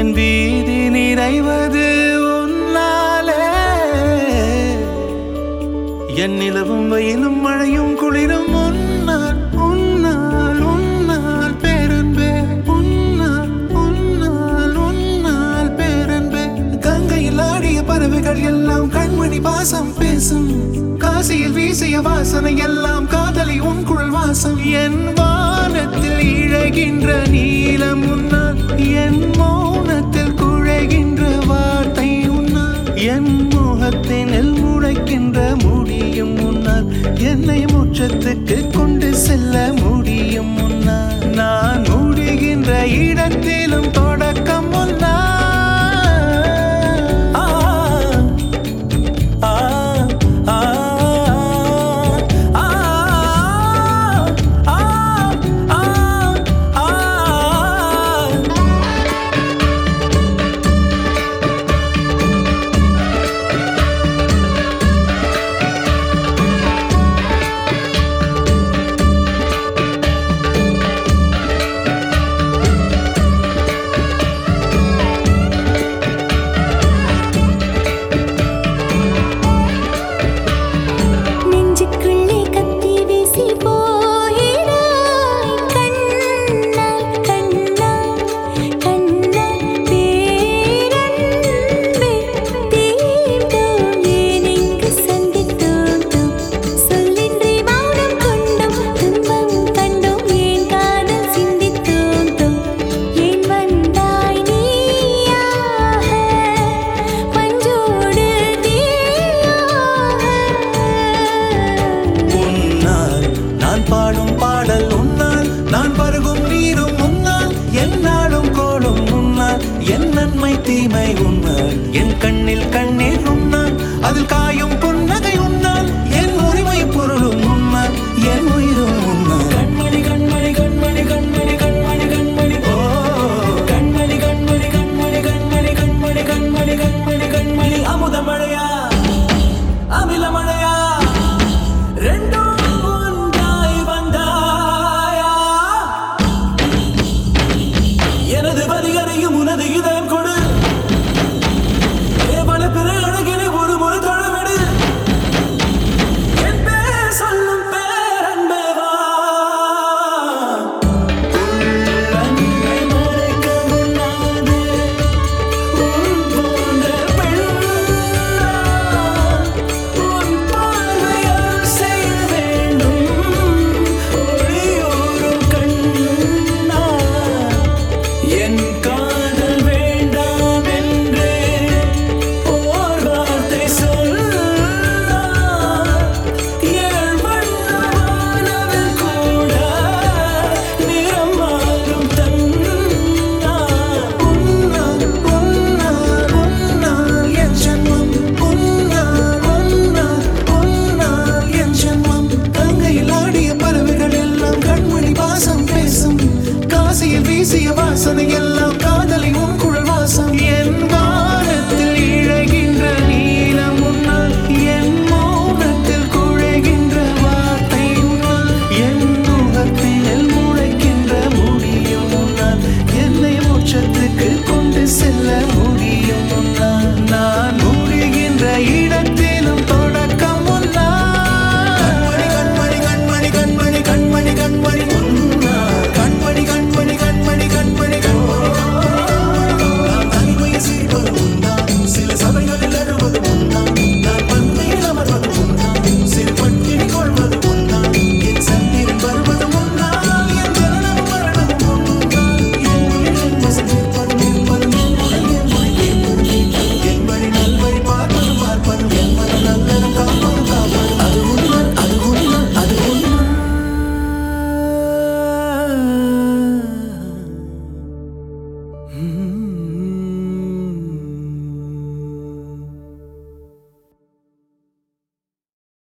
என் வீதி நிறைவது உன்னாலே என் நிலவும் வெயிலும் மழையும் குளிரும் உன்னால் உன்னால் உன்னால் பேரன்பே உன்னால் உன்னால் உன்னால் பேரன்பே கங்கையில் ஆடிய பறவைகள் எல்லாம் கண்மணி பாசம் பேசும் காசியில் வீசிய வாசனை எல்லாம் காதலி உன் குழல் வாசம் என் வானத்தில் இழகின்ற நீலம் உன்னால் என் மௌனத்தில் குழைகின்ற வார்த்தை உன்னால் என் முகத்தினில் முளைக்கின்ற முடியும் முன்னால் என்னை முற்றத்துக்கு கொண்டு செல்ல முடியும் முன்னால் நான் முடிகின்ற இடத்திலும் தொடக்கம் முன்னால் ஆ, ஆ, ஆ, ஆ, ஆ, ஆ, ஆ. நெஞ்சுக்குள்ளே கத்தி வீசி போகிறாய் கண்ணால் கண்ணால் கண்ணால் பேரன்பே தீண்டோம் ஏன் இங்கு சந்தித்தோம் தோம் சொல்லின்றி மௌனம் கொண்டோம் துன்பம் கண்டோம் ஏன் காதல் சிந்தித்தோம் தோம் ஏன் வந்தாய் நீயாக பஞ்சோடு உன்னால் நான் பாடும் பாடல் உன்னால் நான் பருகும் நீரும் உன்னால் என்னாலும் கோலும் உன்னால் என் நன்மை தீமை உன்னால் என் கண்ணில் கண்ணீர்